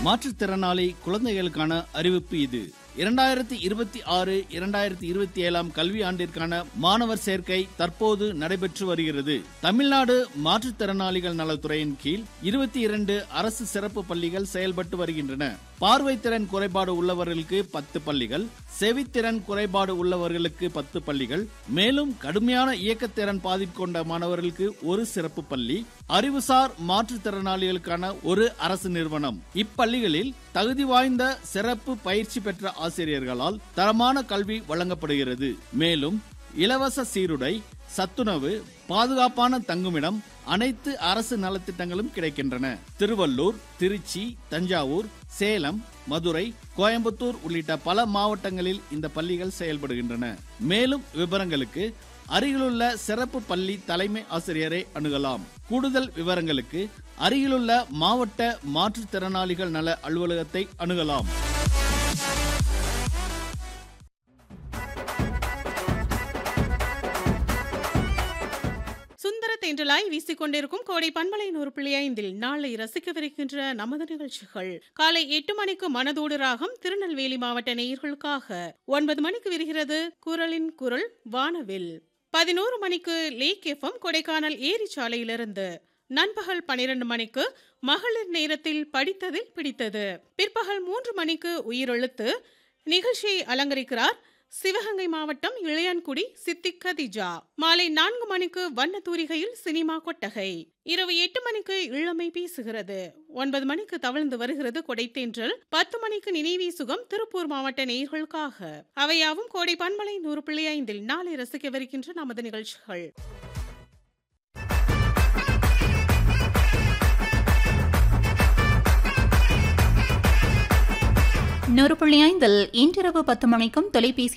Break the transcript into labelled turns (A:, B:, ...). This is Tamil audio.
A: மாற்றுத்திறனாளி குழந்தைகளுக்கான அறிவிப்பு இது இரண்டாயிரத்தி இருபத்தி ஆறு இரண்டாயிரத்தி இருபத்தி ஏழாம் கல்வி ஆண்டிற்கான மாணவர் சேர்க்கை தற்போது நடைபெற்று வருகிறது தமிழ்நாடு மாற்றுத்திறனாளிகள் நலத்துறையின் கீழ் இருபத்தி இரண்டு அரசு சிறப்பு பள்ளிகள் செயல்பட்டு வருகின்றன பார்வைத்திறன் குறைபாடு உள்ளவர்களுக்கு பத்து பள்ளிகள் செவித்திறன் குறைபாடு உள்ளவர்களுக்கு பத்து பள்ளிகள் மேலும் கடுமையான இயக்கத்திறன் பாதிப்பு கொண்ட மாணவர்களுக்கு ஒரு சிறப்பு பள்ளி அறிவுசார் மாற்றுத்திறனாளிகளுக்கான ஒரு அரசு நிறுவனம் இப்பள்ளிகளில் தகுதி வாய்ந்த சிறப்பு பயிற்சி பெற்ற ஆசிரியர்களால் தரமான கல்வி வழங்கப்படுகிறது மேலும் இலவச சீருடை சத்துணவு பாதுகாப்பான தங்குமிடம் அனைத்து அரசு நலத்திட்டங்களும் கிடைக்கின்றன திருவள்ளூர் திருச்சி தஞ்சாவூர் சேலம் மதுரை கோயம்புத்தூர் உள்ளிட்ட பல மாவட்டங்களில் இந்த பள்ளிகள் செயல்படுகின்றன மேலும் விவரங்களுக்கு அருகிலுள்ள சிறப்பு பள்ளி தலைமை ஆசிரியரை அணுகலாம் கூடுதல் விவரங்களுக்கு அருகிலுள்ள மாவட்ட மாற்றுத்திறனாளிகள் நல அலுவலகத்தை அணுகலாம்
B: சுந்தர தென்றலாய் வீசிக்கொண்டிருக்கும் கோடை பண்பலை நூறு புள்ளி ஐந்தில் நாளை ரசிக்கவிருக்கின்ற நமது நிகழ்ச்சிகள் காலை எட்டு மணிக்கு மனதோடு ராகம் திருநெல்வேலி மாவட்ட நேயர்களுக்காக ஒன்பது மணிக்கு விரிகிறது குரலின் குரல் வானவில் பதினோரு மணிக்கு லேக் எஃப்எம் கொடைக்கானல் ஏரி சாலையிலிருந்து நண்பகல் பனிரெண்டு மணிக்கு மகளிர் நேரத்தில் படித்ததில் பிடித்தது பிற்பகல் மூன்று மணிக்கு உயிரெழுத்து நிகழ்ச்சியை அலங்கரிக்கிறார் சிவகங்கை மாவட்டம் இளையான்குடி சித்திக் கதிஜா மாலை நான்கு மணிக்கு வண்ண தூரிகையில் சினிமா கொட்டகை இரவு எட்டு மணிக்கு இளமை பேசுகிறது ஒன்பது மணிக்கு தவழ்ந்து வருகிறது கொடைத்தேன்றல் பத்து மணிக்கு நினைவி சுகம் திருப்பூர் மாவட்ட நேயர்களுக்காக அவையாவும் கோடை பண்பலை நூறு புள்ளி ஐந்தில் நாளை ரசிக்கவிருக்கின்ற நமது நிகழ்ச்சிகள்
C: நூறு புள்ளி ஐந்தில் இன்றிரவு பத்து மணிக்கும் தொலைபேசி